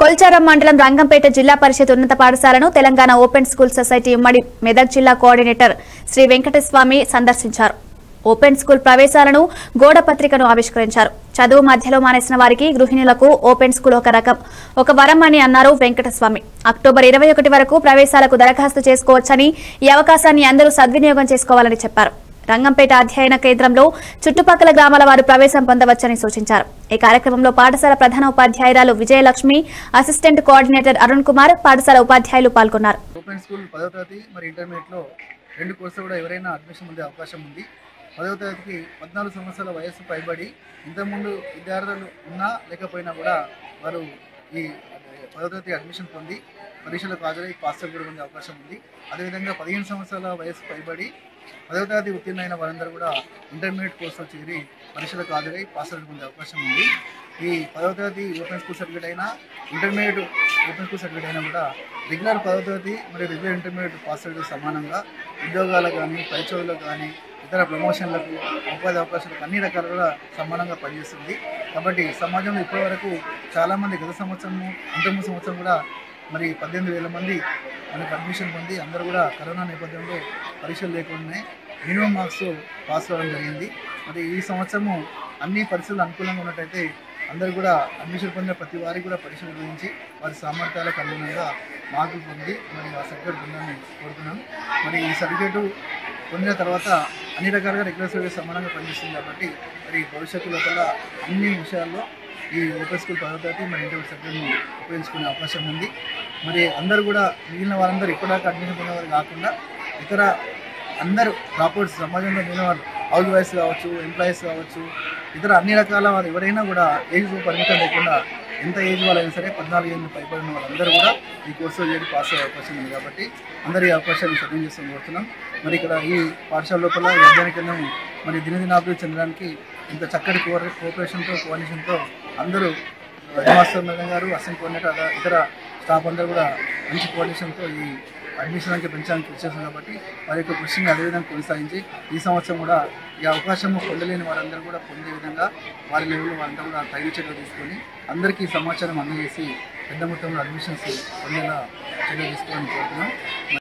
కొల్చారం మండలం రంగంపేట జిల్లా పరిషత్ ఉన్నత పాఠశాలను తెలంగాణ ఓపెన్ స్కూల్ సొసైటీ ఉమ్మడి మెదక్ జిల్లా కోఆర్డినేటర్ శ్రీ వెంకటస్వామి సందర్శించారు ఓపెన్ స్కూల్ ప్రవేశాలను గోడ పత్రికను ఆవిష్కరించారు చదువు మధ్యలో మానేసిన వారికి గృహిణులకు ఓపెన్ స్కూల్ ఒక రకం ఒక వరం అని అన్నారు వెంకటస్వామి అక్టోబర్ ఇరవై ఒకటి వరకు ప్రవేశాలకు దరఖాస్తు చేసుకోవచ్చని ఈ అవకాశాన్ని అందరూ సద్వినియోగం చేసుకోవాలని చెప్పారు రంగంపేట అధ్యయన కేంద్రంలో చుట్టుపక్కల గ్రామాల వారు ప్రవేశం పొందవచ్చని సూచించారు ఈ కార్యక్రమంలో పాఠశాల ప్రధాన ఉపాధ్యాయురాలు విజయలక్ష్మి అసిస్టెంట్ కోఆర్డినేటర్ అరుణ్ కుమార్ పాఠశాల ఉపాధ్యాయులు పాల్గొన్నారు ఓపెన్ స్కూల్ పదవ తరగతి మరి ఇంటర్మీడియట్లో రెండు కోర్సులు కూడా ఎవరైనా అడ్మిషన్ పొందే అవకాశం ఉంది పదవ తరగతికి పద్నాలుగు సంవత్సరాల వయస్సు పైబడి ఇంతకుముందు విద్యార్థులు ఉన్నా లేకపోయినా కూడా వారు ఈ పదవ తరగతి అడ్మిషన్ పొంది పరీక్షలకు హాజరై పాస్ కూడా పొందే అవకాశం ఉంది అదేవిధంగా పదిహేను సంవత్సరాల వయస్సు పైబడి పదవ తరగతి ఉత్తీర్ణమైన వారందరూ కూడా ఇంటర్మీడియట్ కోర్సులో చేరి పరీక్షలకు హాజరై పాస్ పొందే అవకాశం ఉంది ఈ పదవ తరగతి ఓపెన్ స్కూల్ సర్టిఫికేట్ అయినా ఇంటర్మీడియట్ ఓపెన్ స్కూల్ సర్టిఫికేట్ అయినా కూడా రెగ్యులర్ పదవ తరగతి మరియు రెగ్యులర్ ఇంటర్మీడియట్ పాస్ సర్టిఫికేట్ సమానంగా ఉద్యోగాలకు కానీ పరిచయాలకు కానీ ఇతర ప్రమోషన్లకు ఉపాధి అవకాశాలకు అన్ని రకాలుగా సమానంగా పనిచేస్తుంది కాబట్టి సమాజంలో ఇప్పటివరకు చాలామంది గత సంవత్సరము అంతకుముందు సంవత్సరం కూడా మరి పద్దెనిమిది వేల మంది మనకు అడ్మిషన్ పొంది అందరూ కూడా కరోనా నేపథ్యంలో పరీక్షలు లేకుండానే మినిమం మార్క్స్ పాస్ అవ్వడం జరిగింది మరి ఈ సంవత్సరము అన్ని పరిస్థితులు అనుకూలంగా ఉన్నట్టయితే అందరూ కూడా అడ్మిషన్ పొందిన ప్రతి వారికి కూడా పరీక్షలు గురించి వారి సామర్థ్యాలకు అనుగుణంగా మార్కులు పొంది మరి ఆ సర్టిఫికేట్ పొందాలని కోరుతున్నాం మరి ఈ సర్టిఫికేట్ పొందిన తర్వాత అన్ని రకాలుగా రెగ్యులర్ సర్వీస్ సమానంగా పనిచేస్తుంది కాబట్టి మరి భవిష్యత్తు లోపల అన్ని విషయాల్లో ఈ ఓపెన్ స్కూల్ పదవ తరగతి మరి ఇంటర్ సర్టిఫికేట్ను ఉపయోగించుకునే అవకాశం ఉంది మరి అందరూ కూడా మిగిలిన వారందరూ ఇప్పటిదాకా అడ్మిషన్ పొందేవారు కాకుండా ఇతర అందరూ డ్రాప్అవుట్స్ సమాజంలో మిగిలిన వాళ్ళు హౌస్ వైఫ్స్ కావచ్చు ఎంప్లాయీస్ కావచ్చు ఇతర అన్ని రకాల వారు ఎవరైనా కూడా ఏజ్ పరిమితం లేకుండా ఎంత ఏజ్ వాళ్ళైనా సరే పద్నాలుగు ఏళ్ళు పైబడిన వాళ్ళందరూ కూడా ఈ కోర్సులో చేరి పాస్ అయ్యే అవకాశం ఉంది కాబట్టి అందరి ఈ అవకాశాన్ని సద్వినియోగం చేస్తాం కోరుతున్నాం మరి ఇక్కడ ఈ పాఠశాల లోపల ఈ అధ్యయన కేంద్రం మరి దినదినాభివృద్ధి చెందడానికి ఇంత చక్కటి కోఆర్ కోఆపరేషన్తో కోఆర్డినేషన్తో అందరూ హెడ్మాస్టర్ మేడం గారు అసిస్టెంట్ కోఆర్డినేటర్ అలా ఇతర స్టాఫ్ అందరూ కూడా మంచి కోఆర్డినేషన్తో ఈ అడ్మిషన్ అంకె పెంచడానికి కృషి చేస్తున్నారు కాబట్టి వారి యొక్క కృషిని అదేవిధంగా కొనసాగించి ఈ సంవత్సరం కూడా ఈ అవకాశం పొందలేని వారందరూ కూడా పొందే విధంగా వారి లెవెల్లో వారంతా కూడా తగిన చర్యలు తీసుకొని అందరికీ సమాచారం అందజేసి పెద్ద మొత్తంలో అడ్మిషన్స్ పొందేలా చర్యలు తీసుకోవాలని కోరుతున్నాం